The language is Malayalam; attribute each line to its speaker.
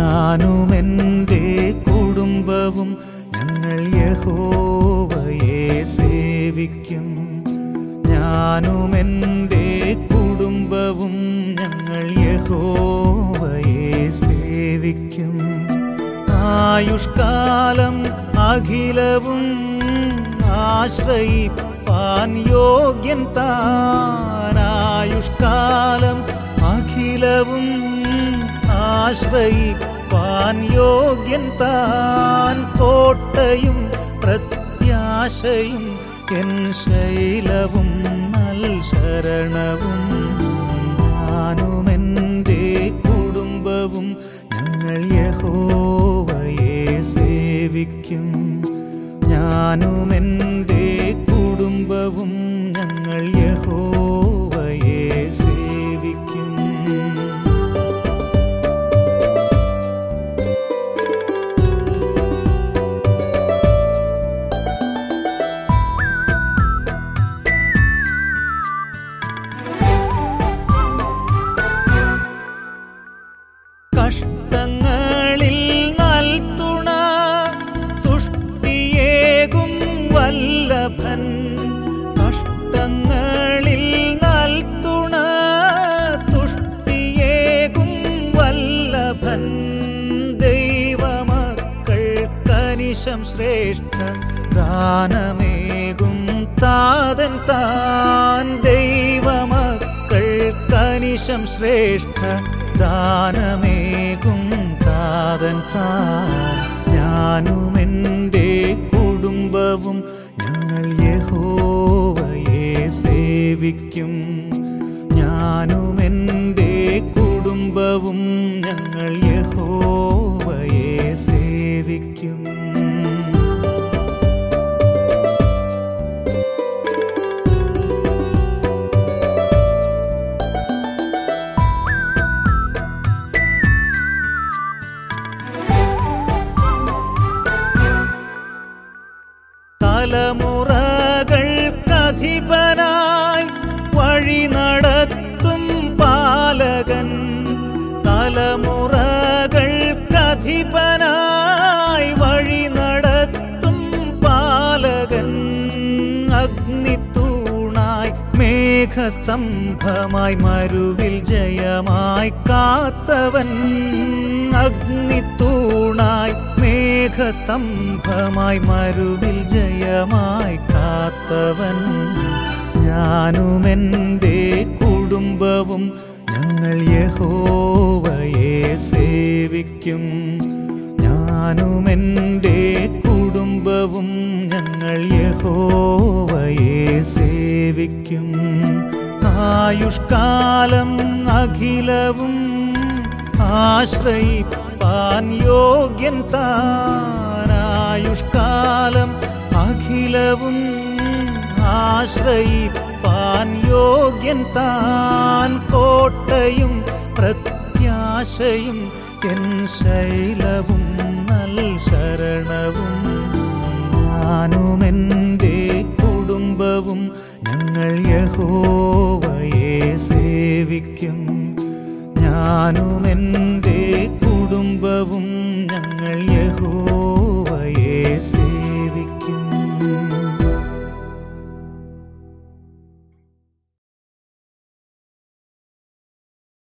Speaker 1: ഞാനും എൻ്റെ കുടുംബവും ഞങ്ങൾ യഹോവയെ സേവിക്കും ഞാനും എൻ്റെ കുടുംബവും ഞങ്ങൾ യഹോവയെ സേവിക്കും ആയുഷ്കാലം അഖിലവും ആശ്രയിപ്പാൻ യോഗ്യൻ താൻ ആയുഷ്കാലം അഖിലവും ആശ്രയിപ്പാൻ യോഗ്യൻ താൻ കോട്ടയും പ്രത്യാശയും എൻ ശൈലവും നൽ ശരണവും ഞാനും എൻ്റെ കുടുംബവും ഞങ്ങൾ യഹോവയെ സേവിക്കും ഞാനും എൻ്റെ കുടുംബവും ഞങ്ങൾ യഹോവയെ സേവിക്കും കഷ്ടങ്ങളിൽ നൽതുണ തുഷ്ടിയേകും വല്ലഭൻ കഷ്ടങ്ങളിൽ നൽതുണ തുഷ്ടിയേകും വല്ലഭൻ ദൈവമക്കൾ കനിശം ശ്രേഷ്ഠ ദാനമേകും താതൻ താൻ ദൈവമക്കൾ കനിശം ശ്രേഷ്ഠ ദാനമേകും താതൻ താൻ ഞാനും എൻ്റെ കുടുംബവും ഞങ്ങൾ യഹോവയെ സേവിക്കും ഞാനും എൻ്റെ കുടുംബവും ഞങ്ങൾ യഹോവയെ സേവിക്കും തലമുറകൾക്കധിപനായി വഴി നടത്തും പാലകൻ തലമുറകൾക്കധിപനായി വഴി നടത്തും പാലകൻ അഗ്നിത്തൂണായി മേഘസ്തംഭമായി മരുവിൽ ജയമായി കാത്തവൻ അഗ്നിത്തൂണായി മേഘസ്തംഭമായി മരുവിൽ ജയമായി കാത്തവൻ ഞാനും എൻ്റെ കുടുംബവും ഞങ്ങൾ യഹോവയെ സേവിക്കും ഞാനും എൻ്റെ കുടുംബവും ഞങ്ങൾ യഹോവയെ സേവിക്കും ആയുഷ്കാലം അഖിലവും ആശ്രയിപ്പാൻ യോഗ്യൻ താൻ ആയുഷ്കാലം അഖിലവും ആശ്രയിപ്പാൻ യോഗ്യൻ താൻ കോട്ടയും പ്രത്യാശയും എൻ ശൈലവും നൽ ശരണവും ഞാനും എൻ്റെ കുടുംബവും ഞങ്ങൾ യഹോവയെ സേവിക്കും ഞാനും എൻ്റെ